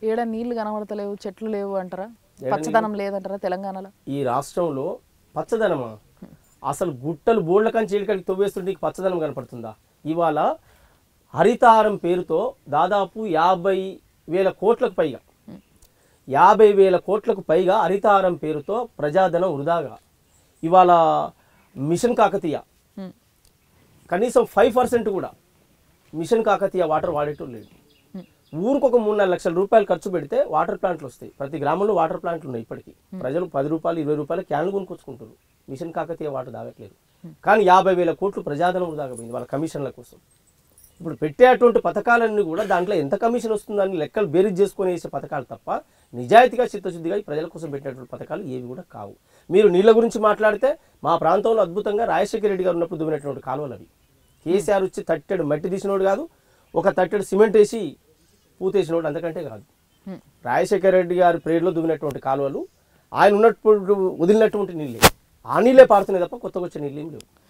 ఏడ నీళ్లు కనబడతలేవు చెట్లు లేవు అంటారా పచ్చదనం లేదంటారా తెలంగాణలో ఈ రాష్ట్రంలో పచ్చదనమా అసలు గుట్టలు బోళ్ళ కంచి చీలికడికి తవ్వేస్తుంటే నీకు పచ్చదనం కనపడుతుందా ఇవాళ హరితారం పేరుతో దాదాపు యాభై వేల కోట్లకు పైగా యాభై వేల కోట్లకు పైగా హరితారం పేరుతో ప్రజాధనం వృధాగా ఇవాళ మిషన్ కాకతీయ ఉమ్, కనీసం ఫైవ్ పర్సెంట్ కూడా మిషన్ కాకతీయ వాటర్ వాడేటం లేదు ఉమ్, ఊరికి ఒక మూడు నాలుగు లక్షల రూపాయలు ఖర్చు పెడితే వాటర్ ప్లాంట్లు వస్తాయి ప్రతి గ్రామంలో వాటర్ ప్లాంట్లు ఉన్నాయి ఇప్పటికీ ప్రజలు పది రూపాయలు ఇరవై రూపాయలు క్యాన్లు కొనుక్కొచ్చుకుంటారు మిషన్ కాకతీయ వాటర్ తాగట్లేదు కానీ యాభై వేల కోట్లు ప్రజాధనం వృధాకపోయింది వాళ్ళ కమిషన్ల కోసం ఇప్పుడు పెట్టే అటువంటి పథకాలన్నీ కూడా దాంట్లో ఎంత కమిషన్ వస్తుందని లెక్కలు బేరీజ్ చేసుకొని వేసే పథకాలు తప్ప నిజాయితీగా చిత్తశుద్ధిగా ఈ ప్రజల కోసం పెట్టినటువంటి పథకాలు ఏవి కూడా కావు మీరు నీళ్ళ గురించి మాట్లాడితే మా ప్రాంతంలో అద్భుతంగా రాజశేఖర రెడ్డి గారు ఉన్నప్పుడు దువ్వినటువంటి కాలువలు అవి కేసీఆర్ వచ్చి తట్టెడు మట్టి తీసినోడు కాదు ఒక తట్టెడు సిమెంట్ వేసి పూతేసినోడు అంతకంటే కాదు ఉమ్, రాజశేఖర రెడ్డి గారి ప్రేరులో దువ్వినటువంటి కాలువలు ఆయన ఉన్నప్పుడు వదిలినటువంటి నీళ్ళే ఆ నీళ్ళే పారుతున్నాయి తప్ప కొత్తగా వచ్చే నీళ్ళు ఏం లేవు